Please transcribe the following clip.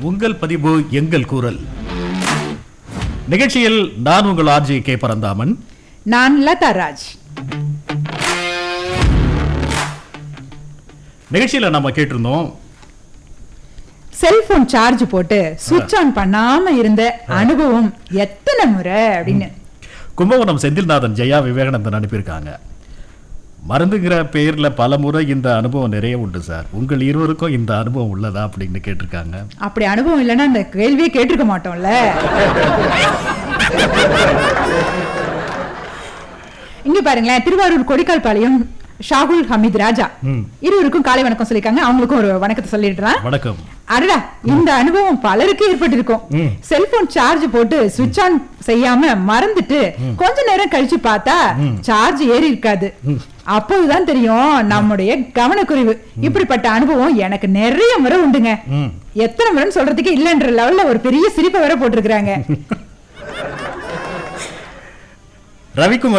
உங்கள் பதிவு எங்கள் குரல் நிகழ்ச்சியில் நான் உங்கள் ஆர்ஜி கே பரந்தாமன் நான் லதா ராஜ் நிகழ்ச்சியில நம்ம கேட்டிருந்தோம் செல்போன் சார்ஜ் போட்டு சுவிட்ச் ஆன் பண்ணாம இருந்த அனுபவம் எத்தனை முறை அப்படின்னு கும்பகோணம் செந்தில்நாதன் ஜெயா விவேகானந்தன் அனுப்பியிருக்காங்க மருந்துங்கிற பெயர்ல பல முறை இந்த அனுபவம் நிறைய உண்டு சார் உங்கள் இருவருக்கும் இந்த அனுபவம் உள்ளதா அப்படின்னு கேட்டிருக்காங்க அப்படி அனுபவம் இல்லைன்னா அந்த கேள்வியே கேட்டிருக்க மாட்டோம்ல இங்க பாருங்களேன் திருவாரூர் கொடிக்கால் பாளையம் ஷாகுல் ஹமீத் ராஜா ம். இருவருக்கும் காலை வணக்கம் சொல்லிருக்காங்க அவங்களுக்கும் ஒரு வணக்கத்தை சொல்லிடுறேன் வணக்கம் அடடா இந்த அனுபவம் பலருக்கு ஏற்பட்டிருக்கும் ம். செல்போன் சார்ஜ் போட்டு சுவிட்ச் ஆன் செய்யாம மறந்துட்டு கொஞ்ச நேரம் கழிச்சு பார்த்தா சார்ஜ் ஏறி இருக்காது அப்போதுதான் தெரியும் நம்முடைய கவனக்குறைவு இப்படிப்பட்ட அனுபவம் எனக்கு நிறைய முறை உண்டுங்க ம். எத்தனை முறைன்னு சொல்றதுக்கு இல்லைன்ற லெவல்ல ஒரு பெரிய சிரிப்பை வேற போட்டிருக்கிறாங்க ரவிக்குமார்